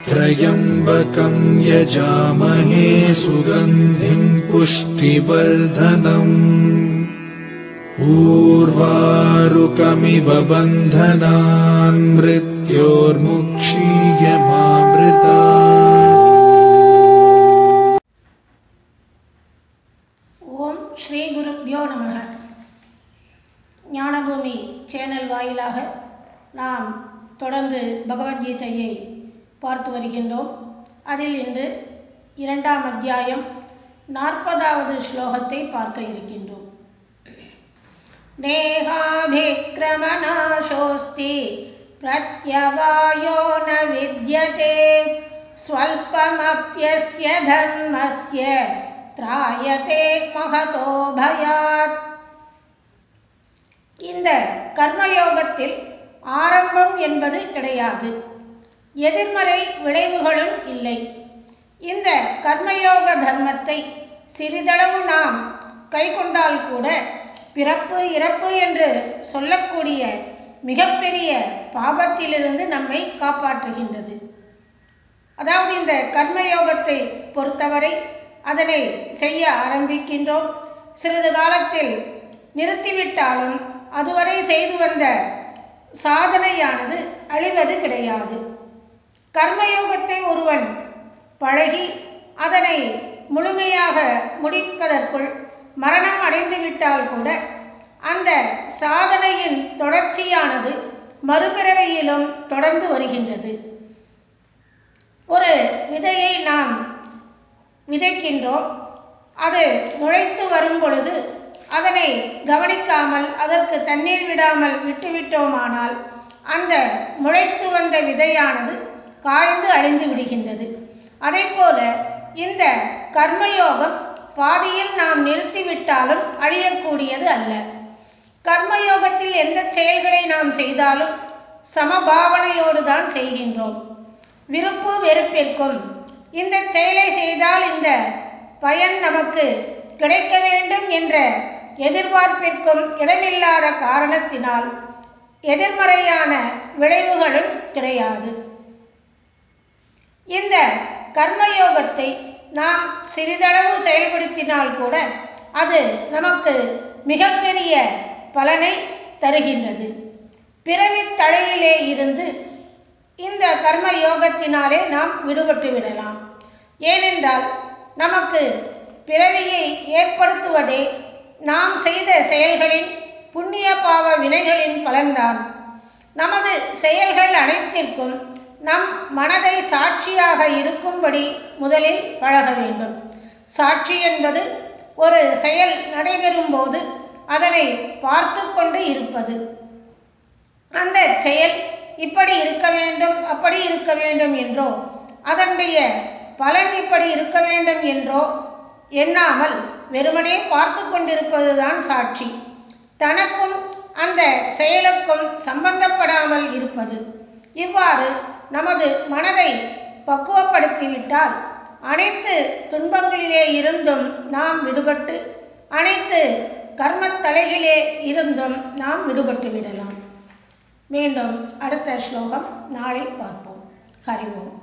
त्र्यम्बकं यजामहे सुगन्धिं पुष्टिवर्धनम् ऊर्वारुकमिव बन्धनान् मृत्योर्मुक्षीयमामृता ஓம் ஸ்ரீ குருப்யோ நமக ஞானபூமி சேனல் வாயிலாக நாம் தொடர்ந்து பகவத்கீதையை பார்த்து வருகின்றோம் அதில் இன்று இரண்டாம் அத்தியாயம் நாற்பதாவது ஸ்லோகத்தை பார்க்க இருக்கின்றோம் நேகாபிக்ரமநாசோஸ்தி பிரத்யவாயோ ந வித்யதே ஸ்வல்பமப்யஸ்ய தர்மஸ்ய திராயதே மகதோ பயாத் இந்த கர்மயோகத்தில் ஆரம்பம் என்பது கிடையாது எதிர்மறை விளைவுகளும் இல்லை இந்த கர்மயோக தர்மத்தை சிறிதளவு நாம் கைக்கொண்டால் கூட பிறப்பு இறப்பு என்று சொல்லக்கூடிய மிகப்பெரிய பாபத்திலிருந்து நம்மை காப்பாற்றுகின்றது அதாவது இந்த கர்மயோகத்தை பொறுத்தவரை அதனை செய்ய ஆரம்பிக்கின்றோம் சிறிது காலத்தில் நிறுத்திவிட்டாலும் அதுவரை செய்து வந்த சாதனையானது அழிவது கிடையாது கர்மயோகத்தை ஒருவன் பழகி அதனை முழுமையாக முடிப்பதற்குள் மரணம் அடைந்து விட்டால் கூட அந்த சாதனையின் தொடர்ச்சியானது மறுபிறவையிலும் தொடர்ந்து வருகின்றது ஒரு விதையை நாம் விதைக்கின்றோம் அது முளைத்து வரும் பொழுது அதனை கவனிக்காமல் அதற்கு தண்ணீர் விடாமல் விட்டுவிட்டோமானால் அந்த முளைத்து வந்த விதையானது காய்ந்து அழிந்து விடுகின்றது அதே போல இந்த கர்மயோகம் பாதியில் நாம் நிறுத்திவிட்டாலும் அழியக்கூடியது அல்ல கர்மயோகத்தில் எந்த செயல்களை நாம் செய்தாலும் சமபாவனையோடு தான் செய்கின்றோம் விருப்பு வெறுப்பிற்கும் இந்த செயலை செய்தால் இந்த பயன் நமக்கு கிடைக்க வேண்டும் என்ற எதிர்பார்ப்பிற்கும் இடமில்லாத காரணத்தினால் எதிர்மறையான விளைவுகளும் கிடையாது இந்த கர்மயோகத்தை நாம் சிறிதளவு செயல்படுத்தினால் கூட அது நமக்கு மிகப்பெரிய பலனை தருகின்றது பிறவி தலையிலே இருந்து இந்த கர்ம யோகத்தினாலே நாம் விடுபட்டு விடலாம் ஏனென்றால் நமக்கு பிறவியை ஏற்படுத்துவதே நாம் செய்த செயல்களின் புண்ணிய பாவ வினைகளின் பலன்தான் நமது செயல்கள் அனைத்திற்கும் நம் மனதை சாட்சியாக இருக்கும்படி முதலில் பழக வேண்டும் சாட்சி என்பது ஒரு செயல் நடைபெறும் போது அதனை பார்த்து கொண்டு இருப்பது அந்த செயல் இப்படி இருக்க வேண்டும் அப்படி இருக்க வேண்டும் என்றோ அதனுடைய பலன் இப்படி இருக்க வேண்டும் என்றோ எண்ணாமல் வெறுமனே பார்த்து கொண்டிருப்பதுதான் சாட்சி தனக்கும் அந்த செயலுக்கும் சம்பந்தப்படாமல் இருப்பது இவ்வாறு நமது மனதை பக்குவப்படுத்திவிட்டால் அனைத்து துன்பங்களிலே இருந்தும் நாம் விடுபட்டு அனைத்து கர்மத்தலையிலே இருந்தும் நாம் விடுபட்டு விடலாம் மீண்டும் அடுத்த ஸ்லோகம் நாளை பார்ப்போம் ஹரி ஓம்